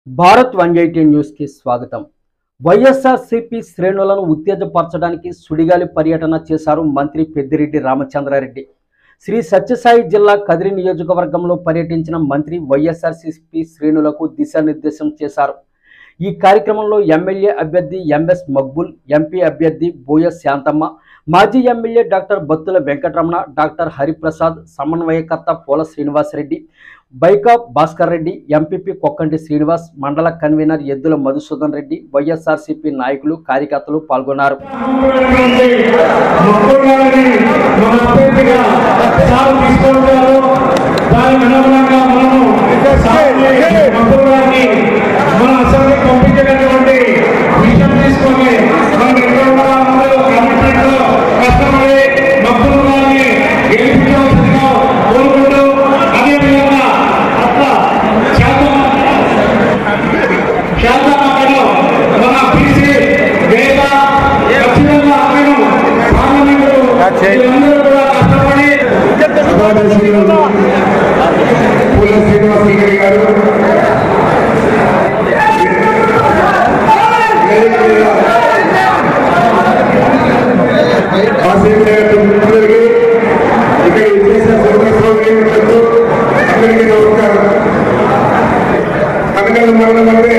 Bharat one eighty న్యూస్కి స్వాగతం వైఎస్ఆర్సీపీ శ్రేణులను ఉత్తేజపరచడానికి సుడిగాలి పర్యటన చేశారు మంత్రి పెద్దిరెడ్డి రామచంద్రారెడ్డి శ్రీ సత్యసాయి జిల్లా కదిరి నియోజకవర్గంలో పర్యటించిన మంత్రి వైఎస్ఆర్సీపీ శ్రేణులకు దిశానిర్దేశం చేశారు ఈ కార్యక్రమంలో ఎమ్మెల్యే అభ్యర్థి ఎంఎస్ మక్బుల్ ఎంపీ అభ్యర్థి బోయ శాంతమ్మ మాజీ MLA doctor Battula Venkataramana doctor Hariprasad సమన్వయకర్త పోల శ్రీనివాసరెడ్డి బైకా భాస్కర్ రెడ్డి ఎంపీపీ కొక్కంటి శ్రీనివాస్ మండల కన్వీనర్ ఎద్దుల మధుసూదన్ రెడ్డి వైఎస్ఆర్సీపీ నాయకులు కార్యకర్తలు పాల్గొన్నారు మొక్కుగారిని మన అభ్యర్థిగా సాగు తీసుకుంటారు దానికి అనుగుణంగా మనము సాగుని మొక్కుగారిని మన అసెంబ్లీకి పంపించేటటువంటి విషయం తీసుకొని మనం ఎక్కడ ఉండాలో కమిటీలో కష్టపడి మొక్కులు గారిని గెలిపించవలసిందిగా కోరుకుంటూ అదేవిధంగా అట్ల శాతం శాసనసభలో మన బీసీ వేద ఖచ్చితంగా ఆమెను పార్లమెంటు వీళ్ళందరూ కూడా కష్టపడి పూల శ్రీనివాసరెడ్డి గారు అందరికీ ఇక్కడ చేసిన సోదరులకు అందరికీ నమస్కారం కనకల మండలం అంటే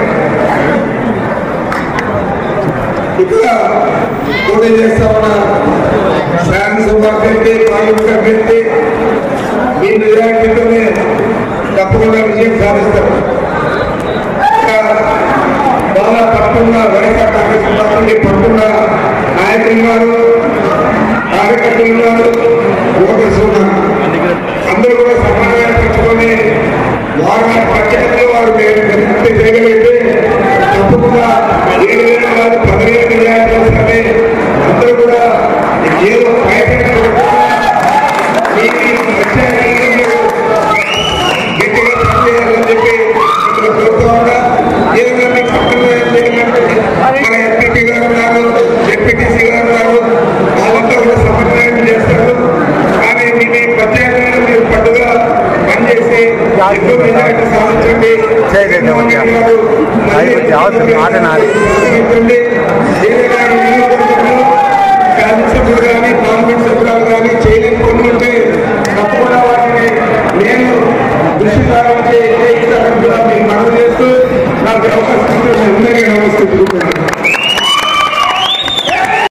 ఇక్కడ పోటీ చేస్తా ఉన్న శాసనసభ అభ్యర్థి పార్లమెంట్ అభ్యర్థి మీ నిజాయితీతోనే తప్పకుండా విజయం సాధిస్తారు ఇంకా బాగా పట్టున్న వైఎస్ఆర్ కాంగ్రెస్ పార్టీ పట్టున్న నాయకులు ఉన్నారు కార్యకర్తలు ఉన్నారు ఓటర్స్ ఉన్నారు అందరూ కూడా సమానంగా పెంచుకొని వారి ప్రత్యేకంగా వారు పూర్తి చేయగలిగితే తప్పకుండా ఏడు వేలు కాదు పదివేలు విజయాలు వస్తాయి అందరూ కూడా ఏదో భయపెట్టకుండా మీ వచ్చే ఎన్నికల్లో గట్టిగా పనిచేయాలని చెప్పి ఇక్కడ కోరుతా ఉన్నా ఏదైనా మీ పక్కన ఏం చేయాలంటే మన ఎంపీపీ గారు ఉన్నారు ఎంపీటీసీ గారు ఉన్నారు వాళ్ళంతా కూడా సమన్వయం చేస్తారు కానీ మీ మీ ప్రత్యేకంగా మీరు పట్టుగా పనిచేసి ఎక్కువ మెజారిటీ సాధించండి జగన్మోహన్ రెడ్డి గారు మళ్ళీ అవసరం మాట నాది. సాధించండి. ఏదైనా ఈ నియోజకవర్గంలో శాసనసభ్యుడిగా